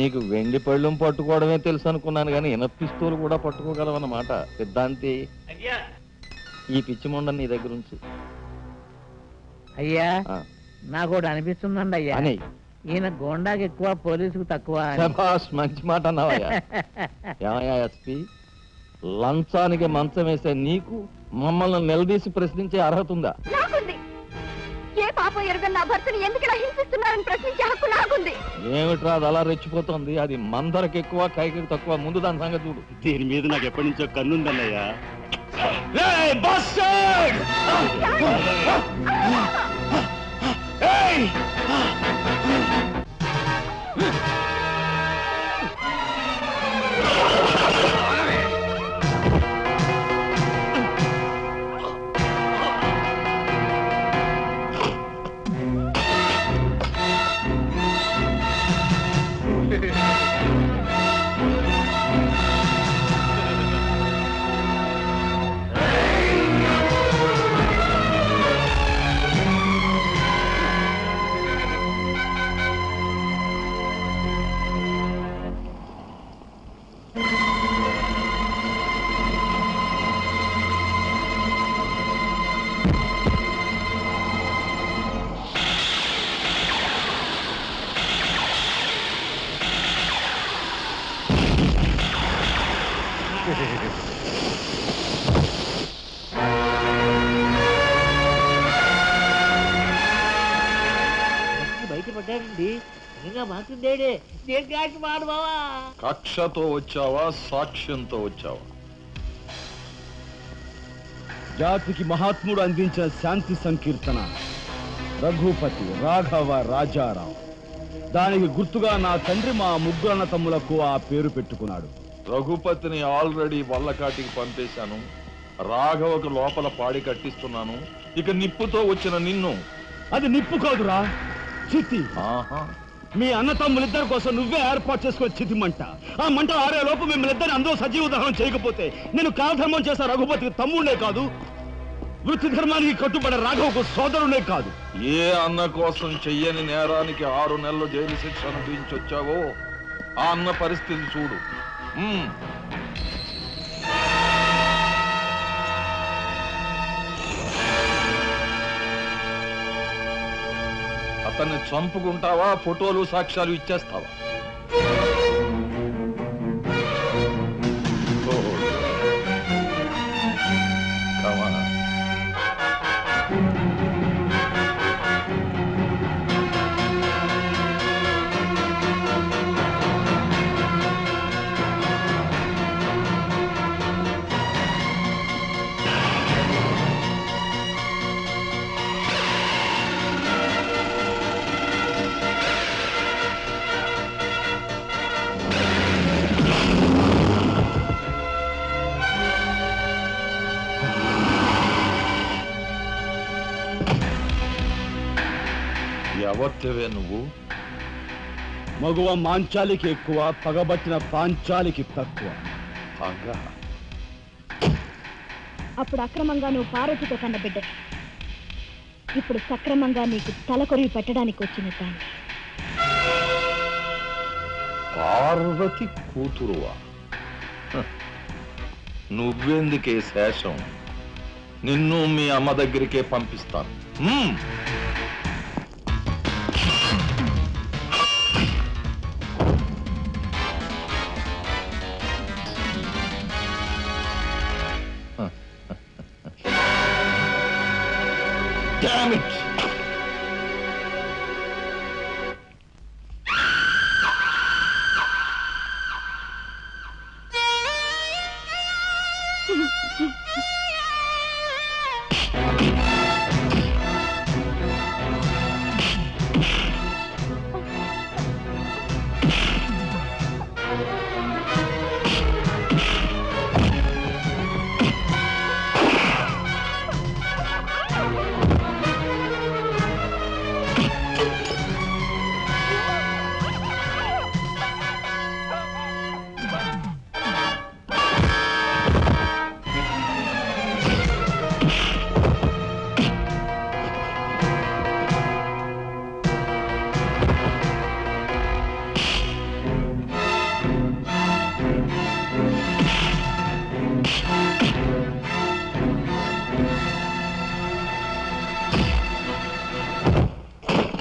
నీకు వెండి పళ్ళెం పట్టుకోవడమే తెలుసు అనుకున్నాను కానీ ఇనప పిస్తూలు కూడా పట్టుకోగలవన్నమాట సిద్ధాంతి అయ్యా ఈ పిచ్చి మొండ నీ దగ్గర ఉంచు అయ్యా ఆ, నాకు ఒకటి అనిపిస్తుందండి అయ్యా అని ఈయన గోండాకి ఎక్కువ పోలీసుకు తక్కువ అని. శభాష్ మంచి మాట అన్నావయ్యా ఏమయ్యా ఎస్పి లంచానికి మంచం వేసే నీకు మమ్మల్ని నిలదీసి ప్రశ్నించే అర్హత ఉందా నాకుంది ఏ పాపం ఎరుగని నా భర్తను ఎందుకు ఇలా హింసిస్తున్నారని ప్రశ్నించే హక్కు నాకుంది ఏమిట్రా అది అలా రెచ్చిపోతుంది అది మందరికి ఎక్కువ కైకి తక్కువ ముందు దాని సంగతి చూడు దీని మీద నాకు ఎప్పటి నుంచో కన్నుందన్నయ్యా బయట పడ్డాడండి ఇంకా మాకుండేడే నేను కాకి మాడు బావా కక్షతో వచ్చావా సాక్ష్యంతో వచ్చావా జాతికి మహాత్ముడు అందించిన శాంతి సంకీర్తన రఘుపతి రాఘవ రాజారాం దానికి గుర్తుగా నా తండ్రి మా ముగ్గురన్న తమ్ములకు ఆ పేరు పెట్టుకున్నాడు రఘుపతిని ఆల్రెడీ వల్లకాటికి పంపేశాను రాఘవకు లోపల పాడి కట్టిస్తున్నాను ఇక నిప్పుతో వచ్చిన నిన్ను అది నిప్పు కాదురా చితి ఆహా మీ అన్న తమ్ములిద్దరి కోసం నువ్వే ఏర్పాటు చేసుకున్న చితి మంట ఆ మంట ఆరే లోపు మిమ్మల్ని ఇద్దరిని అందరూ సజీవ దహనం చేయకపోతే నేను కాలధర్మం చేసే రఘుపతికి తమ్ముడే కాదు వృత్తి ధర్మానికి కట్టుబడే రాఘవకు సోదరుడే కాదు ఏ అన్న కోసం చెయ్యని నేరానికి ఆరు నెలలు జైలు శిక్ష అనుభవించొచ్చావో ఆ అన్న పరిస్థితి చూడు ఉమ్. అతన్ని చంపుకుంటావా ఫోటోలు సాక్ష్యాలు ఇచ్చేస్తావా ఓహో. Come on. ఎవరివే నువ్వు మగువ మాంచాలికి ఎక్కువ పగబట్టిన పాంచాలికి తక్కువ పగ అప్పుడు అక్రమంగా నువ్వు పార్వతితో కన్న బిడ్డ ఇప్పుడు సక్రమంగా నీకు తలకొరివి పెట్టడానికి వచ్చిన దాన్ని పార్వతి కూతురువా హ. నువ్వెందుకే శేషం నిన్ను మీ అమ్మ దగ్గరికే పంపిస్తాను హ్మ్. Damn it!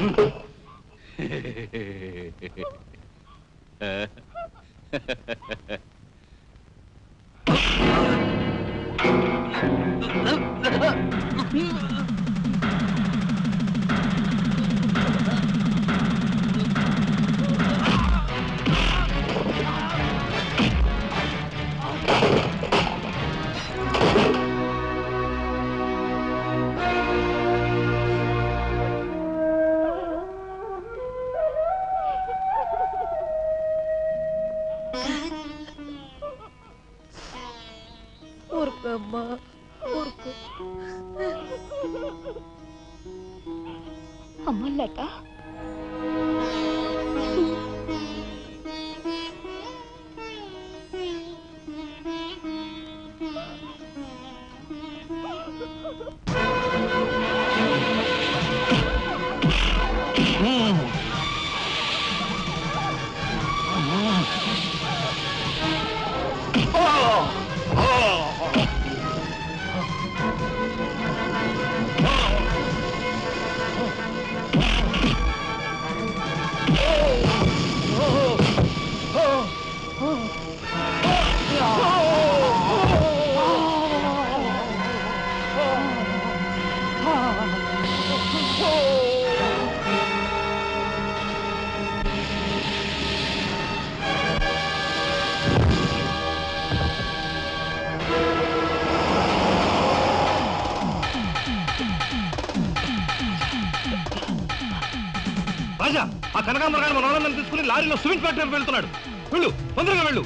ఊరుకోమ్మా ఊరుకో అమ్మ లత రాజా ఆ కనకాంబరగాడు మన వాళ్ళని తీసుకుని లారీలో సిమెంట్ ఫ్యాక్టరీ వెళ్తున్నాడు వెళ్ళు తొందరగా వెళ్ళు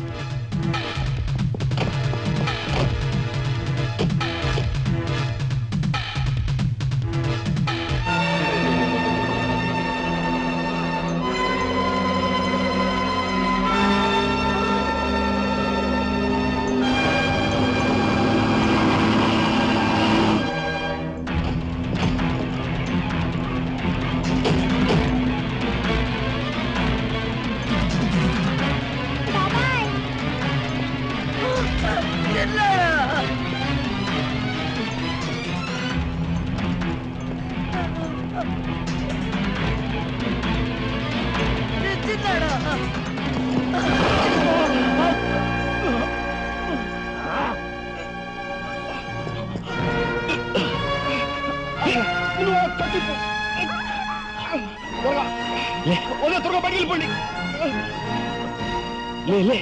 ఒరే త్వరగా బయటికి వెళ్ళిపోండి లే లే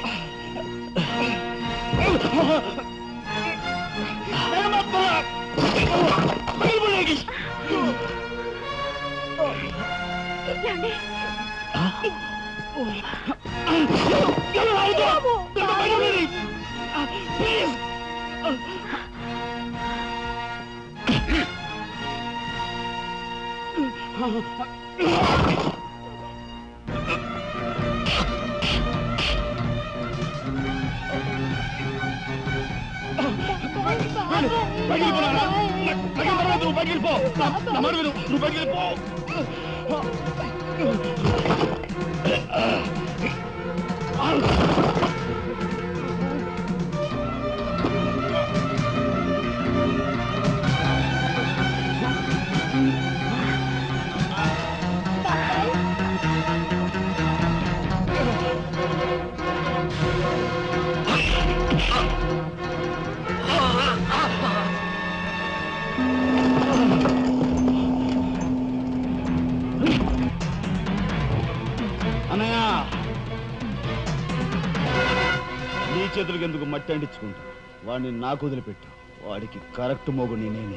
బయటికి వెళ్ళిపో నాన్న. నాకేం పర్వాలేదు, నువ్వు బయటికి వెళ్ళిపో నా- నా మాట విను, నువ్వు బయటికి వెళ్ళిపో అన్నయ్య నీ చేతులకి ఎందుకు మట్టి అంటించుకుంటా వాడిని నాకు వదిలిపెట్టు వాడికి కరెక్ట్ మోగుని నేనే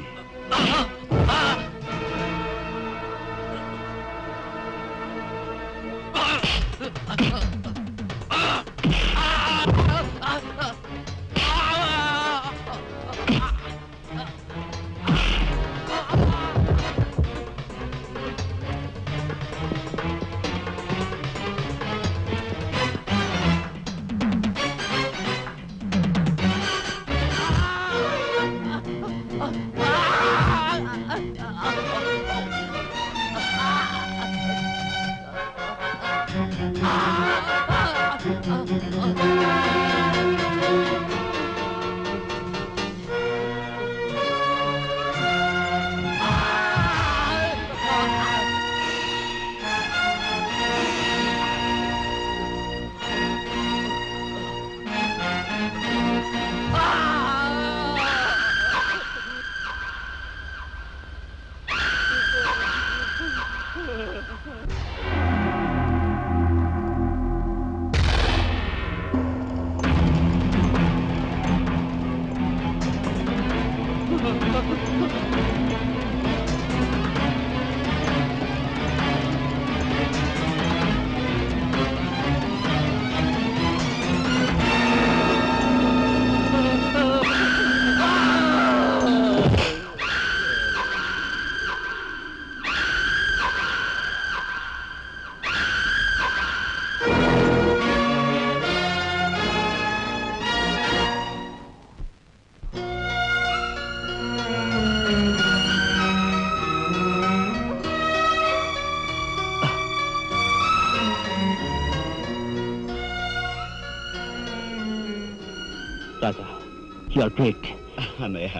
రాజా యు ఆర్ గ్రేట్ అన్నయ్య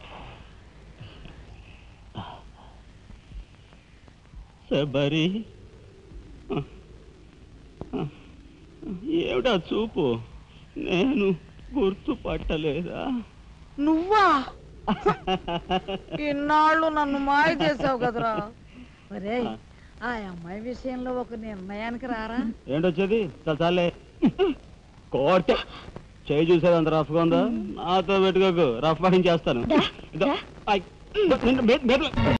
శబరి ఏమిటా చూపు నేను గుర్తుపట్టలేదా నువ్వా ఇన్నాళ్ళు నన్ను మాయ చేసావు కదరా ఒరే ఆ అమ్మాయి విషయంలో ఒక నిర్ణయానికి రారా ఏంటొచ్చేది చాలా చాలే కోట చేయి చూసేది అంత రఫ్గా ఉందా నాతో పెట్టుకోకు రఫ్ చేస్తాను దా, ఇదో, దా. ఐ, నిన్ను బె- బెదల-